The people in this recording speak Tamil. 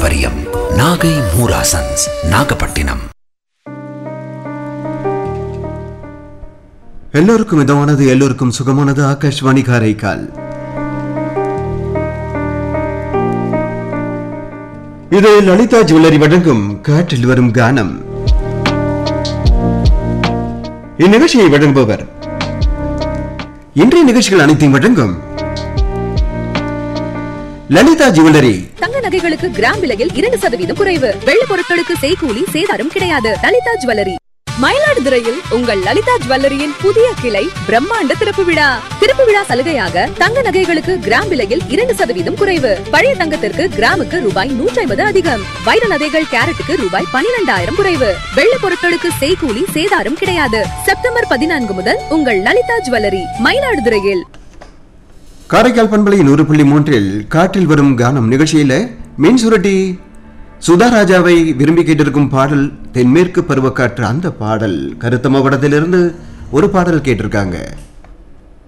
பாரம்பரியம் நாகை மூராசன்ஸ் நாகப்பட்டினம் எல்லோருக்கும் இதமானது எல்லோருக்கும் சுகமானது ஆகாஷ்வாணி காரைக்கால் இது லலிதா ஜுவல்லரி வழங்கும் காற்றில் வரும் கானம் இந்நிகழ்ச்சியை வழங்குபவர் இன்றைய நிகழ்ச்சிகள் அனைத்தையும் வழங்கும் லலிதா ஜுவல்லரி தங்க நகைகளுக்கு கிராம் விலையில் இரண்டு சதவீதம் குறைவு வெள்ளி பொருட்களுக்கு செய்கூலி சேதாரம் கிடையாது லலிதா ஜுவல்லரி மயிலாடுதுறையில் உங்கள் லலிதா ஜுவல்லரியின் புதிய கிளை பிரம்மாண்ட திறப்பு விழா திறப்பு விழா சலுகையாக தங்க நகைகளுக்கு கிராம் விலையில் இரண்டு சதவீதம் குறைவு பழைய தங்கத்திற்கு கிராமுக்கு ரூபாய் நூற்றி ஐம்பது அதிகம் வைர நகைகள் கேரட்டுக்கு ரூபாய் பனிரெண்டாயிரம் குறைவு வெள்ளி பொருட்களுக்கு செய்கூலி சேதாரம் கிடையாது செப்டம்பர் பதினான்கு முதல் உங்கள் லலிதா ஜுவல்லரி மயிலாடுதுறையில் காரைக்கால் பண்பலை நூறு புள்ளி மூன்றில் காற்றில் வரும் கானம் நிகழ்ச்சியில மீன் சுரட்டி சுதாராஜாவை விரும்பி கேட்டிருக்கும் பாடல் தென்மேற்கு பருவக்காற்று அந்த பாடல் கருத்தம படத்திலிருந்து ஒரு பாடல் கேட்டிருக்காங்க